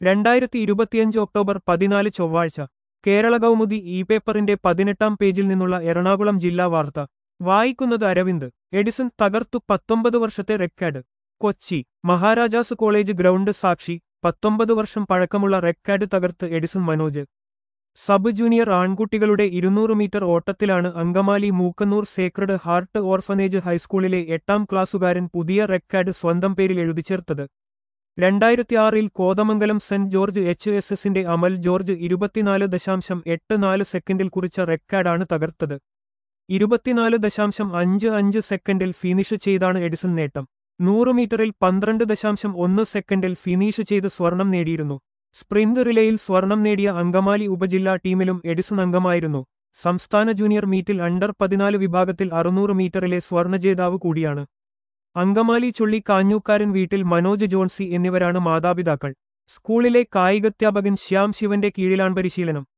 രണ്ടായിരത്തി ഇരുപത്തിയഞ്ച് ഒക്ടോബർ പതിനാല് ചൊവ്വാഴ്ച കേരള കൗമുദി ഇ പേപ്പറിന്റെ പതിനെട്ടാം പേജിൽ നിന്നുള്ള എറണാകുളം ജില്ലാ വാർത്ത വായിക്കുന്നത് അരവിന്ദ് എഡിസൺ തകർത്തു പത്തൊമ്പത് വർഷത്തെ record Kochi Maharaja's College ground സാക്ഷി പത്തൊമ്പത് വർഷം പഴക്കമുള്ള റെക്കാർഡ് തകർത്ത് എഡിസൺ മനോജ് സബ് ജൂനിയർ ആൺകുട്ടികളുടെ ഇരുന്നൂറ് മീറ്റർ ഓട്ടത്തിലാണ് Angamaly Mookkannoor Sacred Heart Orphanage ഹൈസ്കൂളിലെ എട്ടാം ക്ലാസ്സുകാരൻ പുതിയ റെക്കാർഡ് സ്വന്തം പേരിൽ എഴുതിച്ചേർത്തത് രണ്ടായിരത്തിയാറിൽ Kothamangalam Saint George H S എസിന്റെ അമൽ ജോർജ് ഇരുപത്തിനാല് ദശാംശം എട്ട് നാല് സെക്കൻഡിൽ കുറിച്ച റെക്കാർഡാണ് തകർത്തത് ഇരുപത്തിനാല് ദശാംശം അഞ്ച് അഞ്ച് സെക്കൻഡിൽ ഫിനിഷ് ചെയ്താണ് എഡിസൺ നേട്ടം നൂറ് മീറ്ററിൽ പന്ത്രണ്ട് ദശാംശം ഒന്ന് സെക്കൻഡിൽ ഫിനിഷ് ചെയ്ത് സ്വർണം നേടിയിരുന്നു സ്പ്രിന്റ് റിലേയിൽ സ്വർണം നേടിയ അങ്കമാലി ഉപജില്ലാ ടീമിലും എഡിസൺ അംഗമായിരുന്നു സംസ്ഥാന ജൂനിയർ മീറ്റിൽ അണ്ടർ പതിനാല് വിഭാഗത്തിൽ അറുന്നൂറ് മീറ്ററിലെ സ്വർണജേതാവ് കൂടിയാണ് അങ്കമാലി ചുള്ളി കാഞ്ഞൂക്കാരൻ വീട്ടിൽ മനോജ് ജോൺസി എന്നിവരാണ് മാതാപിതാക്കൾ സ്കൂളിലെ കായികധ്യാപകൻ ശ്യാം ശിവന്റെ കീഴിലാണ് പരിശീലനം